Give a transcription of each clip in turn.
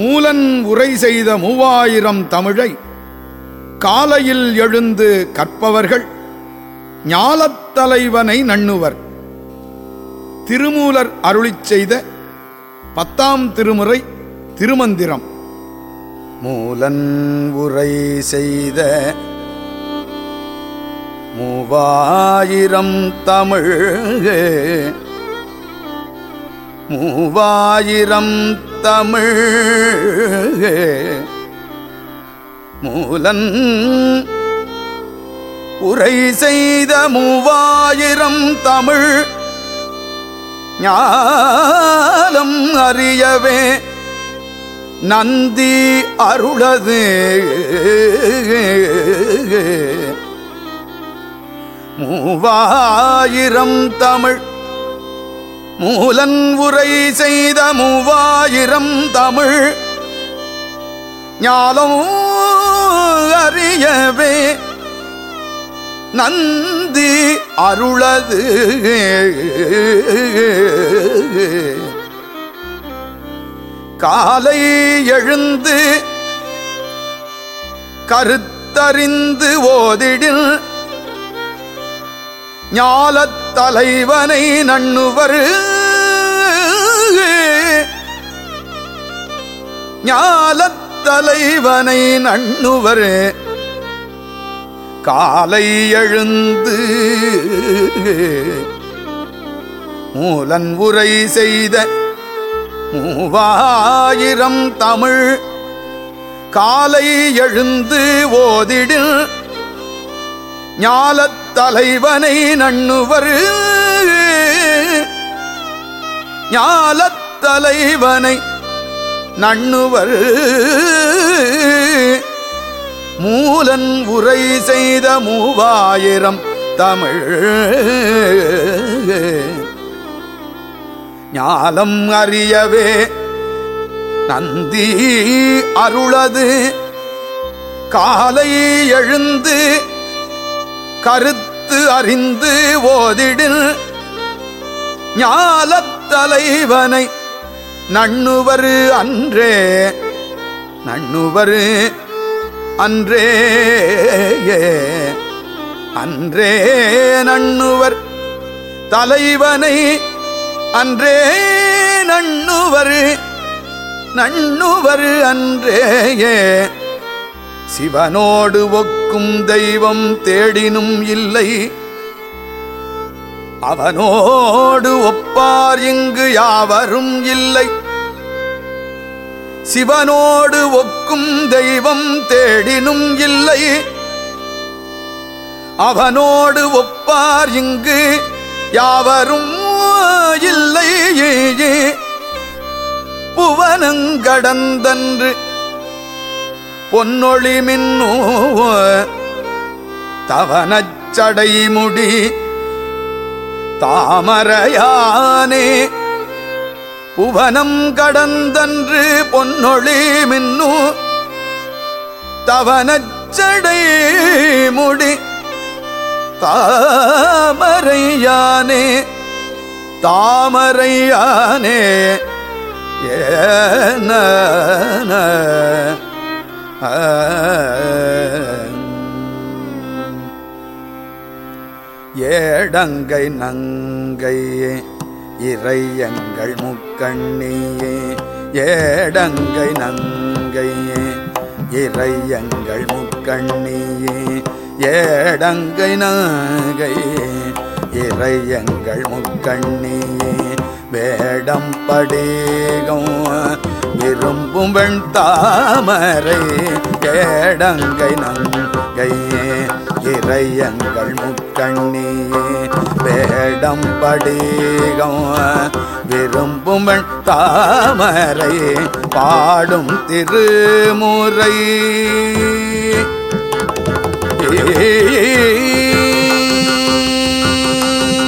மூலன் உரை செய்த மூவாயிரம் தமிழை காலையில் எழுந்து கற்பவர்கள் ஞாலத்தலைவனை நண்ணுவர் திருமூலர் அருளிச் செய்த பத்தாம் திருமுறை திருமந்திரம் மூலன் உரை செய்த மூவாயிரம் தமிழ் மூவாயிரம் தமிழ் மூலன் உரை செய்த மூவாயிரம் தமிழ் ஞாலம் அறியவே நந்தி அருளது மூவாயிரம் தமிழ் மூலன் உரை செய்த மூவாயிரம் தமிழ் ஞாலம் அறியவே நந்தி அருளது காலை எழுந்து கருத்தறிந்து ஓதிடில் ஞாலத் தலைவனை நண்ணுவர் ஞாலத் தலைவனை நண்ணுவர் காலை எழுந்து மூலன் உரை செய்த மூவாயிரம் தமிழ் காலை எழுந்து ஓதிடில் ஞாலத் தலைவனை நண்ணுவர் ஞாலத் தலைவனை நண்ணுவர் மூலன் உரை செய்த மூவாயிரம் தமிழ் ஞாலம் அறியவே நந்தி அருளது காலை எழுந்து கருத்து அறிந்து ஓதிடில் ஞாலத் தலைவனை நண்ணுவர் அன்றே நண்ணுவர் அன்றே அன்றே நண்ணுவர் தலைவனை அன்றே நண்ணுவர் நண்ணுவர் அன்றேயே சிவனோடு ஒக்கும் தெய்வம் தேடினும் இல்லை அவனோடு ஒப்பார் இங்கு யாவரும் இல்லை சிவனோடு ஒக்கும் தெய்வம் தேடினும் இல்லை அவனோடு ஒப்பார் இங்கு யாவரும் இல்லை புவனங்கடந்தன்று பொன்னொளி மின்னோ தவனச்சடை முடி தாமரையானே புவனம் கடந்தன்று பொன்னொளி மின்னு தவனச்சடை முடி தாமரையானே தாமரையானே ஏன ஏடங்கை நங்கையே இறையங்கள் முக்கண்ணியே ஏடங்கை நங்கையே இறையங்கள் முக்கண்ணியே ஏடங்கை நங்கையே இறையங்கள் முக்கண்ணியே வேடம் படிகம் விரும்பும் வெண் தாமரை ஏடங்கை நங்கையே இறையங்கள் முக்கண்ணியே வேடம் படிகம் விரும்பும் வெண் தாமரை பாடும் திருமுறை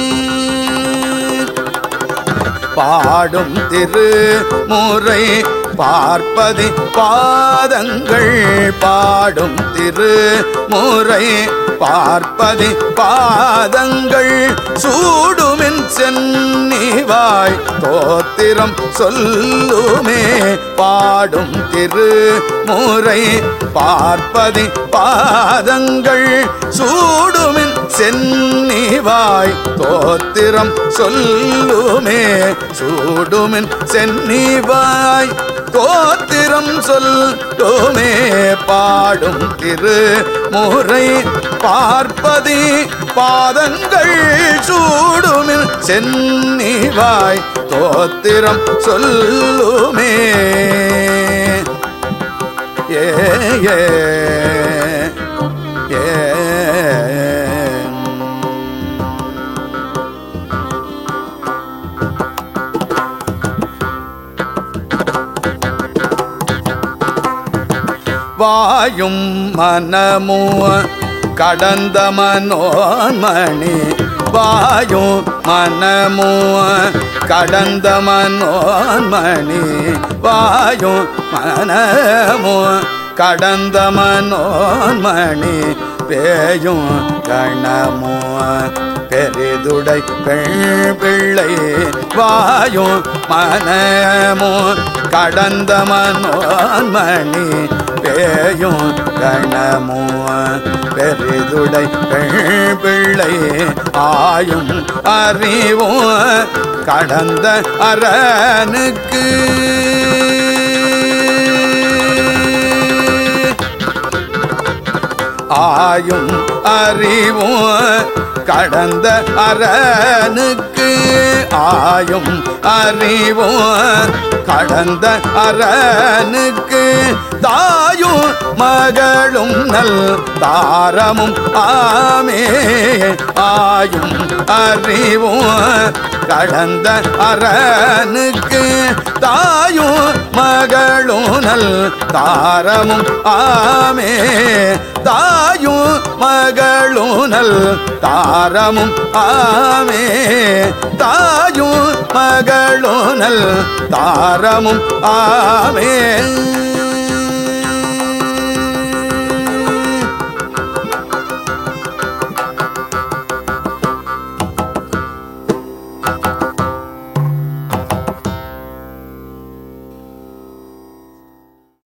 பாடும் திருமுறை பார்ப்பதி பாதங்கள் பாடும் திருமுறை பார்ப்பதி பாதங்கள் சூடுமின் சென்னிவாய் தோத்திரம் சொல்லுமே பாடும் திருமுறை பார்ப்பதி பாதங்கள் சூடுமின் சென்னிவாய் தோத்திரம் சொல்லுமே சூடுமின் சென்னிவாய் தோத்திரம் சொல்லுமே பாடும் திருமுறை பார்ப்பதி பாதங்கள் சூடுமின் சென்னிவாய் தோத்திரம் சொல்லுமே ஏ ஏ ஏ வாயும் மனமோ கடந்த மனோன்மணி வாயும் மனமோ கடந்த மனோன்மணி வாயும் மனமோ கடந்த மனோன்மணி பேயும் கணமோ பெரிதுடை பெண் பிள்ளை வாயும் மனமோ கடந்த மனோன்மணி பேயும் கணமோ பெரிதுடை பெண் பிள்ளை ஆயும் அறிவும் கடந்த அரனுக்கு ஆயும் அறிவும் கடந்த அரனுக்கு ஆயும் அறிவும் கடந்த அரனுக்கு தாயும் மகளும் நல் தாரமும் ஆமே ஆயும் அறிவும் கடந்த அரனுக்கு தாயும் மகளும் நல் தாரமும் ஆமே தாயும் மகளும் நல் தாரமும் ஆமே தாயும் மகளும் நல் தாரமும் ஆமே